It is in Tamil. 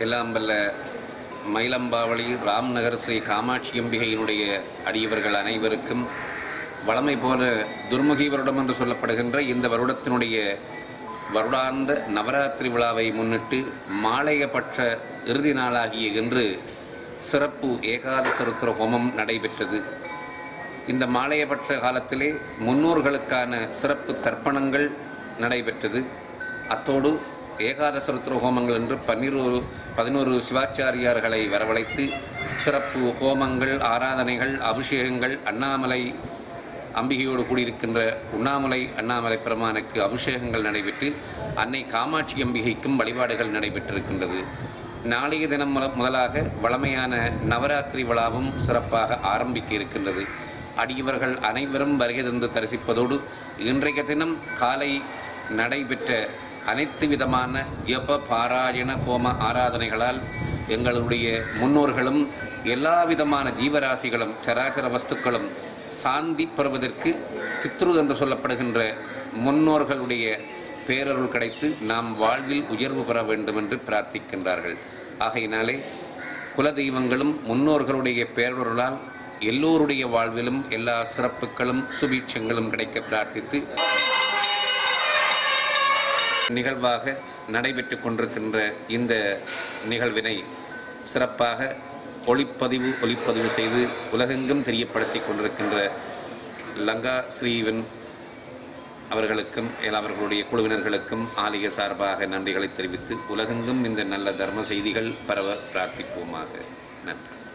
எல்லாம் வல்ல மயிலம்பாவளி ராம்நகர் ஸ்ரீ காமாட்சி அம்பிகையினுடைய அடியவர்கள் அனைவருக்கும் வளமை போல துர்முகி வருடம் என்று சொல்லப்படுகின்ற இந்த வருடத்தினுடைய வருடாந்த நவராத்திரி விழாவை முன்னிட்டு மாலையபட்ச இறுதி நாளாகிய இன்று சிறப்பு ஏகாதசருத்திர ஹோமம் நடைபெற்றது இந்த மாலையபட்ச காலத்திலே முன்னோர்களுக்கான சிறப்பு தர்ப்பணங்கள் நடைபெற்றது அத்தோடு ஏகாதசருத்திர ஹோமங்கள் என்று பன்னிரொரு பதினோரு சிவாச்சாரியார்களை வரவழைத்து சிறப்பு ஹோமங்கள் ஆராதனைகள் அபிஷேகங்கள் அண்ணாமலை அம்பிகையோடு கூடியிருக்கின்ற உண்ணாமலை அண்ணாமலை பெருமானுக்கு அபிஷேகங்கள் நடைபெற்று அன்னை காமாட்சி அம்பிகைக்கும் வழிபாடுகள் நடைபெற்றிருக்கின்றது நாளைய தினம் முத- முதலாக வளமையான நவராத்திரி விழாவும் சிறப்பாக ஆரம்பிக்க இருக்கின்றது அடியவர்கள் அனைவரும் வருகை தந்து தரிசிப்பதோடு இன்றைய தினம் காலை நடைபெற்ற அனைத்து விதமான ஜப பாராயண ஹோம ஆராதனைகளால் எங்களுடைய முன்னோர்களும் எல்லா விதமான ஜீவராசிகளும் சராச்சர வஸ்துக்களும் சாந்தி பெறுவதற்கு பித்ரு என்று சொல்லப்படுகின்ற முன்னோர்களுடைய பேரருள் கிடைத்து நாம் வாழ்வில் உயர்வு பெற வேண்டும் என்று பிரார்த்திக்கின்றார்கள் ஆகையினாலே குலதெய்வங்களும் முன்னோர்களுடைய பேரருளால் எல்லோருடைய வாழ்விலும் எல்லா சிறப்புகளும் சுபீட்சங்களும் கிடைக்க பிரார்த்தித்து நிகழ்வாக நடைபெற்று கொண்டிருக்கின்ற இந்த நிகழ்வினை சிறப்பாக ஒளிப்பதிவு ஒளிப்பதிவு செய்து உலகெங்கும் தெரியப்படுத்தி கொண்டிருக்கின்ற லங்கா ஸ்ரீவன் அவர்களுக்கும் அவர்களுடைய குழுவினர்களுக்கும் ஆலய சார்பாக நன்றிகளை தெரிவித்து உலகெங்கும் இந்த நல்ல தர்ம செய்திகள் பரவ பிரார்த்திப்போமாக நன்றி